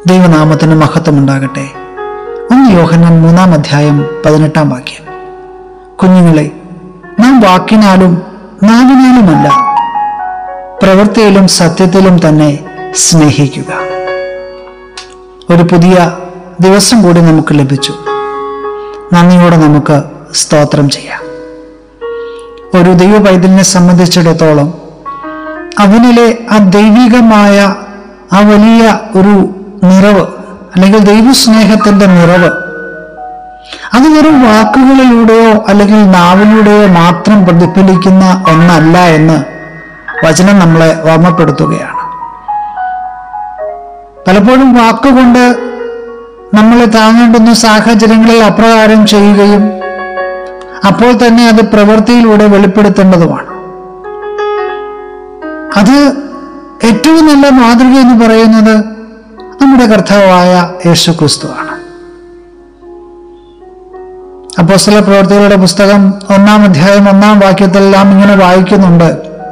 ദൈവനാമത്തിന് മഹത്വമുണ്ടാകട്ടെ ഒന്ന് യോഹന്നാൻ മൂന്നാം അധ്യായം പതിനെട്ടാം വാക്യം കുഞ്ഞുങ്ങളെ നാം വാക്കിനാലും നാവിനാലുമല്ല പ്രവൃത്തിയിലും സത്യത്തിലും തന്നെ സ്നേഹിക്കുക ഒരു പുതിയ ദിവസം കൂടി നമുക്ക് ലഭിച്ചു നന്ദിയോടെ നമുക്ക് സ്തോത്രം ചെയ്യാം ഒരു ദൈവ പൈതലിനെ സംബന്ധിച്ചിടത്തോളം അവനിലെ ആ ദൈവികമായ ആ വലിയ ഒരു നിറവ് അല്ലെങ്കിൽ ദൈവസ്നേഹത്തിന്റെ നിറവ് അത് വെറും വാക്കുകളിലൂടെയോ അല്ലെങ്കിൽ നാവിലൂടെയോ മാത്രം പ്രതിഫലിക്കുന്ന ഒന്നല്ല എന്ന് വചനം നമ്മളെ ഓർമ്മപ്പെടുത്തുകയാണ് പലപ്പോഴും വാക്കുകൊണ്ട് നമ്മളെ താങ്ങേണ്ടുന്ന സാഹചര്യങ്ങളിൽ അപ്രകാരം ചെയ്യുകയും അപ്പോൾ തന്നെ അത് പ്രവൃത്തിയിലൂടെ വെളിപ്പെടുത്തേണ്ടതുമാണ് അത് ഏറ്റവും നല്ല മാതൃക എന്ന് പറയുന്നത് നമ്മുടെ കർത്താവായ യേശു ക്രിസ്തുവാണ് അപ്പോസ്തല പ്രവർത്തികളുടെ പുസ്തകം ഒന്നാം അധ്യായം ഒന്നാം വാക്യത്തിൽ നാം ഇങ്ങനെ വായിക്കുന്നുണ്ട്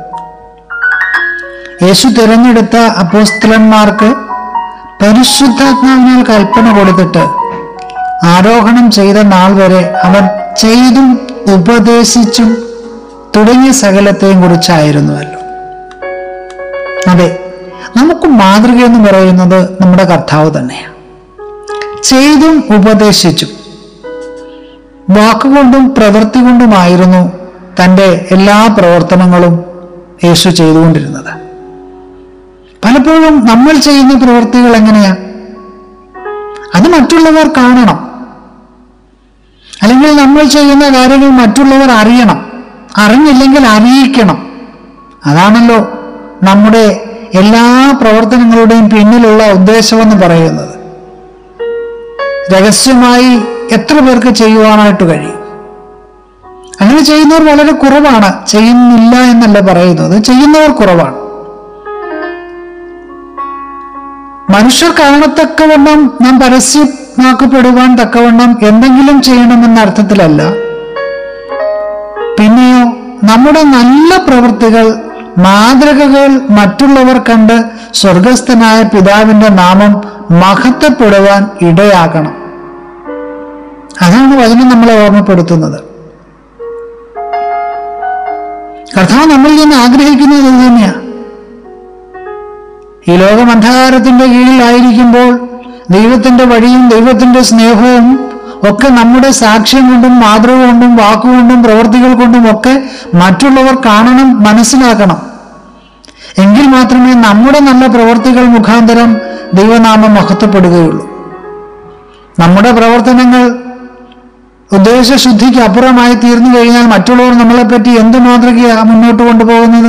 യേശു തിരഞ്ഞെടുത്ത അപ്പോസ്തലന്മാർക്ക് പരിശുദ്ധാത്മാവിനാൽ കൽപ്പന കൊടുത്തിട്ട് ആരോഹണം ചെയ്ത നാൾ വരെ അവൻ ചെയ്തും ഉപദേശിച്ചും തുടങ്ങിയ സകലത്തെയും കുറിച്ചായിരുന്നുവല്ലോ അതെ നമുക്ക് മാതൃക എന്ന് പറയുന്നത് നമ്മുടെ കർത്താവ് തന്നെയാണ് ചെയ്തും ഉപദേശിച്ചും വാക്കുകൊണ്ടും പ്രവൃത്തി കൊണ്ടുമായിരുന്നു തൻ്റെ എല്ലാ പ്രവർത്തനങ്ങളും യേശു ചെയ്തുകൊണ്ടിരുന്നത് പലപ്പോഴും നമ്മൾ ചെയ്യുന്ന പ്രവൃത്തികൾ എങ്ങനെയാ അത് മറ്റുള്ളവർ കാണണം അല്ലെങ്കിൽ നമ്മൾ ചെയ്യുന്ന കാര്യങ്ങൾ മറ്റുള്ളവർ അറിയണം അറിഞ്ഞില്ലെങ്കിൽ അറിയിക്കണം അതാണല്ലോ നമ്മുടെ എല്ലാ പ്രവർത്തനങ്ങളുടെയും പിന്നിലുള്ള ഉദ്ദേശമെന്ന് പറയുന്നത് രഹസ്യമായി എത്ര പേർക്ക് ചെയ്യുവാനായിട്ട് കഴിയും അങ്ങനെ ചെയ്യുന്നവർ വളരെ കുറവാണ് ചെയ്യുന്നില്ല എന്നല്ല പറയുന്നത് ചെയ്യുന്നവർ കുറവാണ് മനുഷ്യർ കാണത്തക്കവണ്ണം നാം പരസ്യമാക്കപ്പെടുവാൻ തക്കവണ്ണം എന്തെങ്കിലും ചെയ്യണമെന്ന അർത്ഥത്തിലല്ല പിന്നെയോ നമ്മുടെ നല്ല പ്രവൃത്തികൾ മാതൃകകൾ മറ്റുള്ളവർ കണ്ട് സ്വർഗസ്ഥനായ പിതാവിന്റെ നാമം മഹത്വപ്പെടുവാൻ ഇടയാകണം അതാണ് വചനം നമ്മളെ ഓർമ്മപ്പെടുത്തുന്നത് കർത്താവ് നമ്മളിൽ നിന്ന് ആഗ്രഹിക്കുന്നത് ഇത് തന്നെയാണ് ഈ ലോകം അന്ധകാരത്തിന്റെ കീഴിലായിരിക്കുമ്പോൾ ദൈവത്തിന്റെ വഴിയും ദൈവത്തിന്റെ സ്നേഹവും ഒക്കെ നമ്മുടെ സാക്ഷ്യം കൊണ്ടും മാതൃക കൊണ്ടും വാക്കുകൊണ്ടും പ്രവർത്തികൾ കൊണ്ടും ഒക്കെ മറ്റുള്ളവർ കാണണം മനസ്സിലാക്കണം എങ്കിൽ മാത്രമേ നമ്മുടെ നല്ല പ്രവർത്തികൾ മുഖാന്തരം ദൈവനാമം മഹത്വപ്പെടുകയുള്ളൂ നമ്മുടെ പ്രവർത്തനങ്ങൾ ഉദ്ദേശശുദ്ധിക്ക് അപ്പുറമായി തീർന്നു കഴിഞ്ഞാൽ മറ്റുള്ളവർ നമ്മളെപ്പറ്റി എന്ത് മാതൃകയാണ് മുന്നോട്ട് കൊണ്ടുപോകുന്നത്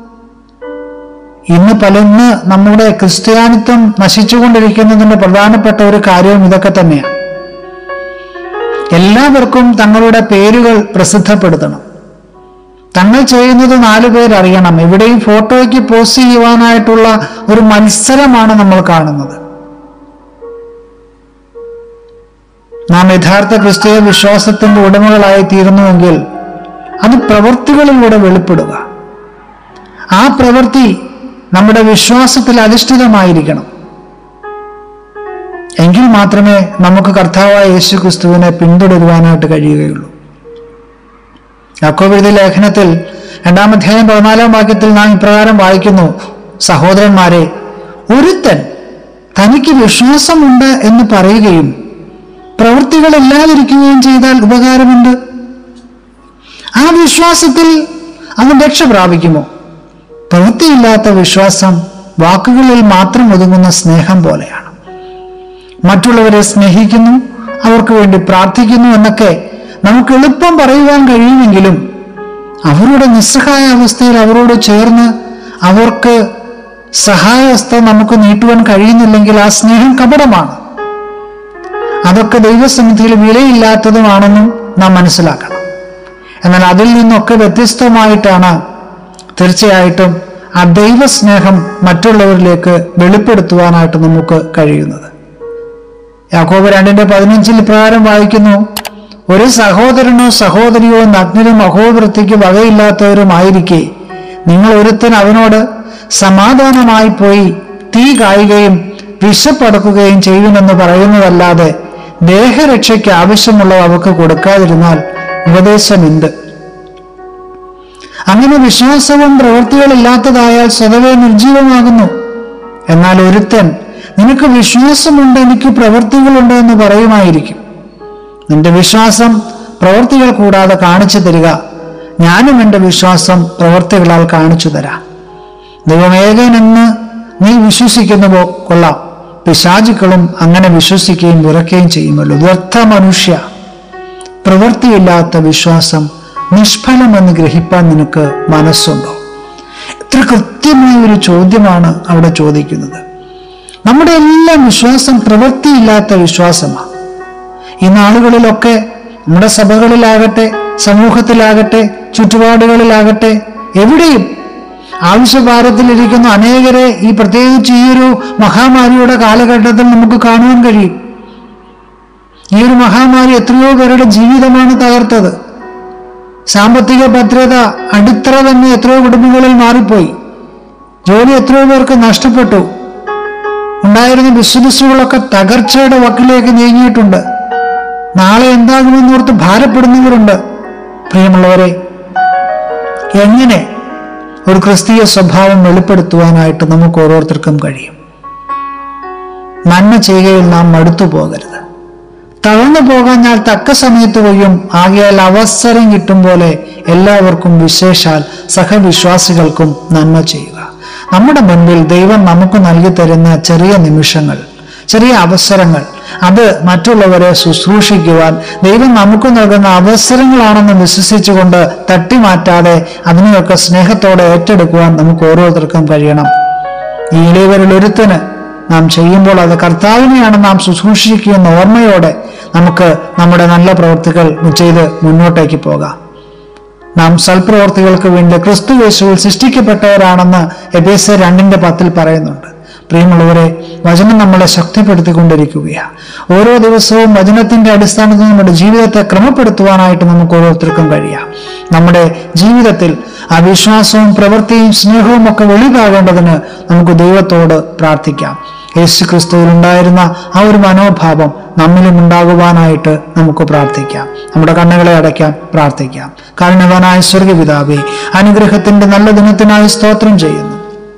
ഇന്ന് പലന്ന് നമ്മുടെ ക്രിസ്ത്യാനിത്വം നശിച്ചുകൊണ്ടിരിക്കുന്നതിന്റെ പ്രധാനപ്പെട്ട ഒരു കാര്യവും ഇതൊക്കെ തന്നെയാണ് എല്ലാവർക്കും തങ്ങളുടെ പേരുകൾ പ്രസിദ്ധപ്പെടുത്തണം തങ്ങൾ ചെയ്യുന്നത് നാലു പേരറിയണം ഇവിടെയും ഫോട്ടോയ്ക്ക് പോസ്റ്റ് ചെയ്യുവാനായിട്ടുള്ള ഒരു മത്സരമാണ് നമ്മൾ കാണുന്നത് നാം യഥാർത്ഥ ക്രിസ്തീയ വിശ്വാസത്തിന്റെ ഉടമകളായി തീരുന്നുവെങ്കിൽ അത് പ്രവൃത്തികളിലൂടെ വെളിപ്പെടുക ആ പ്രവൃത്തി നമ്മുടെ വിശ്വാസത്തിൽ അധിഷ്ഠിതമായിരിക്കണം എങ്കിൽ മാത്രമേ നമുക്ക് കർത്താവായ യേശു ക്രിസ്തുവിനെ പിന്തുടരുവാനായിട്ട് കഴിയുകയുള്ളൂ യാക്കോബെഴുതിയ ലേഖനത്തിൽ രണ്ടാമധ്യായം പതിനാലാം വാക്യത്തിൽ നാം ഇപ്രകാരം വായിക്കുന്നു സഹോദരന്മാരെ ഒരുത്തൻ തനിക്ക് വിശ്വാസമുണ്ട് എന്ന് പറയുകയും പ്രവൃത്തികൾ ഇല്ലാതിരിക്കുകയും ചെയ്താൽ ഉപകാരമുണ്ട് ആ വിശ്വാസത്തിൽ അവൻ രക്ഷ പ്രാപിക്കുമോ പ്രവൃത്തിയില്ലാത്ത വിശ്വാസം വാക്കുകളിൽ മാത്രം ഒതുങ്ങുന്ന സ്നേഹം പോലെയാണ് മറ്റുള്ളവരെ സ്നേഹിക്കുന്നു അവർക്ക് വേണ്ടി പ്രാർത്ഥിക്കുന്നു എന്നൊക്കെ നമുക്ക് എളുപ്പം പറയുവാൻ കഴിയുമെങ്കിലും അവരുടെ നിസ്സഹായ അവസ്ഥയിൽ അവരോട് ചേർന്ന് അവർക്ക് സഹായഹസ്തം നമുക്ക് നീട്ടുവാൻ കഴിയുന്നില്ലെങ്കിൽ ആ സ്നേഹം കപടമാണ് അതൊക്കെ ദൈവസന്നിധിയിൽ വിലയില്ലാത്തതുമാണെന്നും നാം മനസ്സിലാക്കണം എന്നാൽ അതിൽ നിന്നൊക്കെ വ്യത്യസ്തമായിട്ടാണ് തീർച്ചയായിട്ടും ആ ദൈവസ്നേഹം മറ്റുള്ളവരിലേക്ക് വെളിപ്പെടുത്തുവാനായിട്ട് നമുക്ക് കഴിയുന്നത് യാക്കോബ് രണ്ടിന്റെ പതിനഞ്ചിൽ പ്രകാരം വായിക്കുന്നു ഒരു സഹോദരനോ സഹോദരിയോ നഗ്നരും അഹോവൃത്തിക്ക് വകയില്ലാത്തവരുമായിരിക്കെ നിങ്ങൾ ഒരുത്തൻ അവനോട് സമാധാനമായി പോയി തീ കായുകയും വിശപ്പടക്കുകയും ചെയ്യുമെന്ന് പറയുന്നതല്ലാതെ ദേഹരക്ഷയ്ക്ക് ആവശ്യമുള്ളവ അവക്ക് കൊടുക്കാതിരുന്നാൽ ഉപദേശം എന്ത് അങ്ങനെ വിശ്വാസവും പ്രവൃത്തികളില്ലാത്തതായാൽ സ്വതവേ നിർജീവമാകുന്നു എന്നാൽ ഒരുത്തൻ നിനക്ക് വിശ്വാസമുണ്ട് എനിക്ക് പ്രവൃത്തികളുണ്ട് എന്ന് പറയുമായിരിക്കും നിന്റെ വിശ്വാസം പ്രവൃത്തികൾ കൂടാതെ കാണിച്ചു തരിക ഞാനും എൻ്റെ വിശ്വാസം പ്രവൃത്തികളാൽ കാണിച്ചു തരാം ദൈവമേകനെന്ന് നീ വിശ്വസിക്കുന്നുവോ കൊള്ളാം പിശാചുക്കളും അങ്ങനെ വിശ്വസിക്കുകയും വിറക്കുകയും ചെയ്യുമല്ലോ വ്യർത്ഥ മനുഷ്യ പ്രവൃത്തിയില്ലാത്ത വിശ്വാസം നിഷ്ഫലമെന്ന് ഗ്രഹിപ്പാൻ നിനക്ക് മനസ്സുണ്ടോ എത്ര കൃത്യമായ ഒരു ചോദ്യമാണ് അവിടെ ചോദിക്കുന്നത് നമ്മുടെ എല്ലാം വിശ്വാസം പ്രവൃത്തിയില്ലാത്ത വിശ്വാസമാണ് ഈ നാളുകളിലൊക്കെ നമ്മുടെ സഭകളിലാകട്ടെ സമൂഹത്തിലാകട്ടെ ചുറ്റുപാടുകളിലാകട്ടെ എവിടെയും ആവശ്യഭാരത്തിലിരിക്കുന്ന അനേകരെ ഈ പ്രത്യേകിച്ച് ഈ ഒരു മഹാമാരിയുടെ കാലഘട്ടത്തിൽ നമുക്ക് കാണുവാൻ കഴിയും ഈ ഒരു മഹാമാരി എത്രയോ പേരുടെ ജീവിതമാണ് തകർത്തത് സാമ്പത്തിക ഭദ്രത അടിത്തറ തന്നെ എത്രയോ കുടുംബങ്ങളിൽ മാറിപ്പോയി ജോലി എത്രയോ പേർക്ക് നഷ്ടപ്പെട്ടു ഉണ്ടായിരുന്ന ബിസിനസ്സുകളൊക്കെ തകർച്ചയുടെ വക്കിലേക്ക് നീങ്ങിയിട്ടുണ്ട് നാളെ എന്താകുമെന്നോർത്ത് ഭാരപ്പെടുന്നവരുണ്ട് പ്രിയമുള്ളവരെ എങ്ങനെ ഒരു ക്രിസ്തീയ സ്വഭാവം വെളിപ്പെടുത്തുവാനായിട്ട് നമുക്ക് ഓരോരുത്തർക്കും കഴിയും നന്മ ചെയ്യുകയിൽ നാം മടുത്തു പോകരുത് തളർന്നു പോകാൻ ഞാൻ തക്ക സമയത്ത് കൊയ്യും ആകയാൽ അവസരം കിട്ടും പോലെ എല്ലാവർക്കും വിശേഷാൽ സഹവിശ്വാസികൾക്കും നന്മ ചെയ്യുക നമ്മുടെ മുൻപിൽ ദൈവം നമുക്ക് നൽകി തരുന്ന ചെറിയ നിമിഷങ്ങൾ ചെറിയ അവസരങ്ങൾ അത് മറ്റുള്ളവരെ ശുശ്രൂഷിക്കുവാൻ ദൈവം നമുക്ക് നൽകുന്ന അവസരങ്ങളാണെന്ന് വിശ്വസിച്ചുകൊണ്ട് തട്ടിമാറ്റാതെ അതിനെയൊക്കെ സ്നേഹത്തോടെ ഏറ്റെടുക്കുവാൻ നമുക്ക് ഓരോരുത്തർക്കും കഴിയണം ഈ ഇളയവരിൽ ഒരുത്തന് നാം ചെയ്യുമ്പോൾ അത് കർത്താവിനെയാണ് നാം ശുശ്രൂഷിക്കുന്ന ഓർമ്മയോടെ നമുക്ക് നമ്മുടെ നല്ല പ്രവൃത്തികൾ ചെയ്ത് മുന്നോട്ടേക്ക് പോകാം നാം സൽപ്രവർത്തികൾക്ക് വേണ്ടി ക്രിസ്തു യേശുവിൽ സൃഷ്ടിക്കപ്പെട്ടവരാണെന്ന് എബേസ് രണ്ടിന്റെ പത്തിൽ പറയുന്നുണ്ട് പ്രിയമുള്ളവരെ വചനം നമ്മളെ ശക്തിപ്പെടുത്തിക്കൊണ്ടിരിക്കുകയാണ് ഓരോ ദിവസവും വചനത്തിന്റെ അടിസ്ഥാനത്തിൽ നമ്മുടെ ജീവിതത്തെ ക്രമപ്പെടുത്തുവാനായിട്ട് നമുക്ക് ഓരോരുത്തർക്കും കഴിയാം നമ്മുടെ ജീവിതത്തിൽ ആ വിശ്വാസവും പ്രവൃത്തിയും സ്നേഹവും ഒക്കെ വെളിവാകേണ്ടതിന് നമുക്ക് ദൈവത്തോട് പ്രാർത്ഥിക്കാം യേശു ക്രിസ്തുവിൽ ഉണ്ടായിരുന്ന ആ ഒരു മനോഭാവം നമ്മിലും ഉണ്ടാകുവാനായിട്ട് നമുക്ക് പ്രാർത്ഥിക്കാം നമ്മുടെ കണ്ണുകളെ അടയ്ക്കാം പ്രാർത്ഥിക്കാം കാരണവാനായ സ്വർഗപിതാവേ അനുഗ്രഹത്തിന്റെ നല്ല ദിനത്തിനായി സ്തോത്രം ചെയ്യുന്നു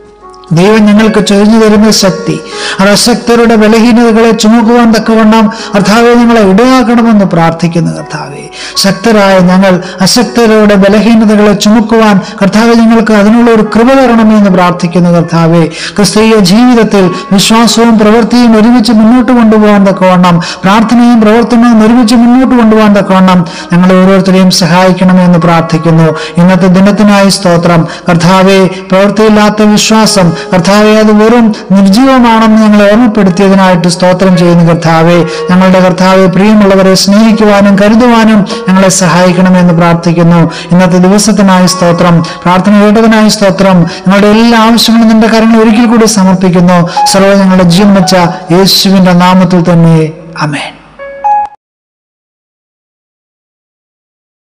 ദൈവം ഞങ്ങൾക്ക് ചൊരിഞ്ഞു തരുന്ന ശക്തി അത് അശക്തരുടെ ബലഹീനതകളെ ചുമക്കുവാൻ തക്കവണ്ണം കർത്താവെ ഞങ്ങളെ ഇടയാക്കണമെന്ന് പ്രാർത്ഥിക്കുന്നു കർത്താവെ ശക്തരായ ഞങ്ങൾ അശക്തരുടെ ബലഹീനതകളെ ചുമക്കുവാൻ കർത്താവെ ഞങ്ങൾക്ക് അതിനുള്ള ഒരു കൃപ തരണമെന്ന് പ്രാർത്ഥിക്കുന്നു കർത്താവെ ക്രിസ്തീയ ജീവിതത്തിൽ വിശ്വാസവും പ്രവൃത്തിയും ഒരുമിച്ച് മുന്നോട്ട് കൊണ്ടുപോകാൻ തക്കവണ്ണം പ്രാർത്ഥനയും പ്രവർത്തനവും ഒരുമിച്ച് മുന്നോട്ട് കൊണ്ടുപോകാൻ തക്കവണ്ണം ഞങ്ങളെ ഓരോരുത്തരെയും സഹായിക്കണമെന്ന് പ്രാർത്ഥിക്കുന്നു ഇന്നത്തെ ദിനത്തിനായി സ്തോത്രം കർത്താവെ പ്രവൃത്തിയില്ലാത്ത വിശ്വാസം കർത്താവെ അത് വെറും നിർജീവമാണെന്ന് ഞങ്ങളെ ഓർമ്മപ്പെടുത്തിയതിനായിട്ട് സ്തോത്രം ചെയ്യുന്നു കർത്താവെ ഞങ്ങളുടെ കർത്താവെ പ്രിയമുള്ളവരെ സ്നേഹിക്കുവാനും കരുതുവാനും ഞങ്ങളെ സഹായിക്കണമെന്ന് പ്രാർത്ഥിക്കുന്നു ഇന്നത്തെ ദിവസത്തിനായി സ്തോത്രം പ്രാർത്ഥന കേട്ടതിനായി സ്തോത്രം ഞങ്ങളുടെ എല്ലാ ആവശ്യങ്ങളും നിന്റെ കാര്യങ്ങൾ ഒരിക്കൽ കൂടി സമർപ്പിക്കുന്നു സർവ്വ ഞങ്ങളുടെ ജീവൻ വെച്ച യേശുവിന്റെ നാമത്തിൽ തന്നെ അമേൻ